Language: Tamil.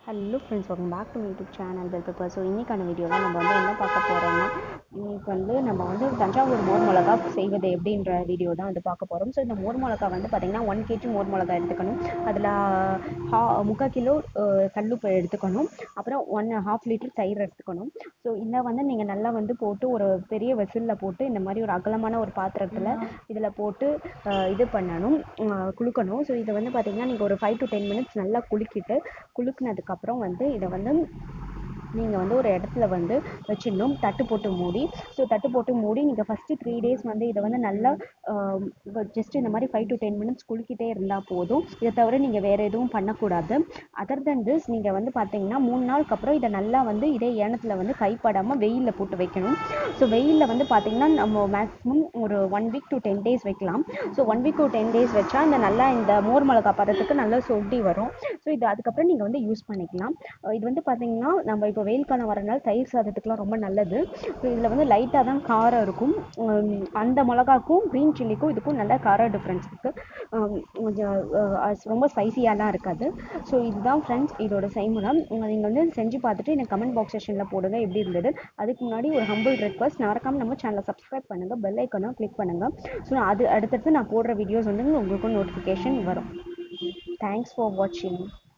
hello friends welcome back to YouTube channel bell pepper so இன்றைக்கான வீடியோவில் நம்ம வந்து என்ன பார்க்க போகிறோம்னா இன்னைக்கு வந்து நம்ம வந்து தஞ்சாவூர் மோர் மிளகா செய்வது எப்படின்ற வீடியோ தான் வந்து பார்க்க போகிறோம் ஸோ இந்த மோர் மிளகா வந்து பார்த்திங்கன்னா ஒன் கேஜி மோர் மிளகா எடுத்துக்கணும் அதில் ஹா முக்கால் கிலோ கல்லுப்பு எடுத்துக்கணும் அப்புறம் ஒன் ஹாஃப் லிட்டர் தயிர் எடுத்துக்கணும் ஸோ இதை வந்து நீங்கள் நல்லா வந்து போட்டு ஒரு பெரிய வெசிலில் போட்டு இந்த மாதிரி ஒரு அகலமான ஒரு பாத்திரத்தில் இதில் போட்டு அஹ், இது பண்ணணும் அஹ், குலுக்கணும் ஸோ இதை வந்து பார்த்திங்கன்னா நீங்கள் ஒரு ஃபைவ் டு டென் மினிட்ஸ் நல்லா குலுக்கிட்டு குலுக்குனதுக்கப்புறம் வந்து இதை வந்து நீங்கள் வந்து ஒரு இடத்துல வந்து வச்சிடணும் தட்டு போட்டு மூடி ஸோ தட்டு போட்டு மூடி நீங்கள் ஃபஸ்ட்டு த்ரீ டேஸ் வந்து இதை வந்து நல்லா ஜஸ்ட் இந்த மாதிரி ஃபைவ் டு டென் மினிட்ஸ் குலுக்கிட்டே இருந்தால் போதும் இதை தவிர நீங்கள் வேறு எதுவும் பண்ணக்கூடாது அதர் தென் திஸ் நீங்கள் வந்து பார்த்தீங்கன்னா மூணு நாளுக்கு அப்புறம் இதை நல்லா வந்து இதே ஏனத்தில் வந்து கைப்படாமல் வெயிலில் போட்டு வைக்கணும் ஸோ வெயிலில் வந்து பார்த்தீங்கன்னா நம்ம மேக்ஸிமம் ஒரு one week to ten days வைக்கலாம் so one week to ten days வச்சா இந்த நல்லா இந்த மோர் மிளகா பதத்துக்கு நல்லா சொட்டி வரும் ஸோ இது அதுக்கப்புறம் நீங்கள் வந்து யூஸ் பண்ணிக்கலாம் அஹ் இது வந்து பார்த்தீங்கன்னா நம்ம இப்போ வெயில் காலம் வரனால தயிர் சாதத்துக்குலாம் ரொம்ப நல்லது ஸோ இதில் வந்து லைட்டாக தான் காரம் இருக்கும் உம், அந்த மிளகாக்கும் க்ரீன் சில்லிக்கும் இதுக்கும் நல்ல காரம் டிஃப்ரென்ஸ் இருக்குது கொஞ்சம் அஹ், அஹ், ரொம்ப ஸ்பைசியாலாம் இருக்காது ஸோ இதுதான் ஃப்ரெண்ட்ஸ் இதோட செய்முறை நீங்கள் வந்து செஞ்சு பார்த்துட்டு எனக்கு கமெண்ட் பாக்ஸ் செஷனில் போடுங்க எப்படி இருந்தது அதுக்கு முன்னாடி ஒரு ஹம்பிள் ரெக்வஸ்ட் மறக்காம நம்ம சேனலை சப்ஸ்கிரைப் பண்ணுங்கள் பெல் ஐக்கனும் கிளிக் பண்ணுங்கள் ஸோ அது அடுத்தடுத்து நான் போடுற வீடியோஸ் வந்து உங்களுக்கும் நோட்டிஃபிகேஷன் வரும் தேங்க்ஸ் ஃபார் வாட்சிங்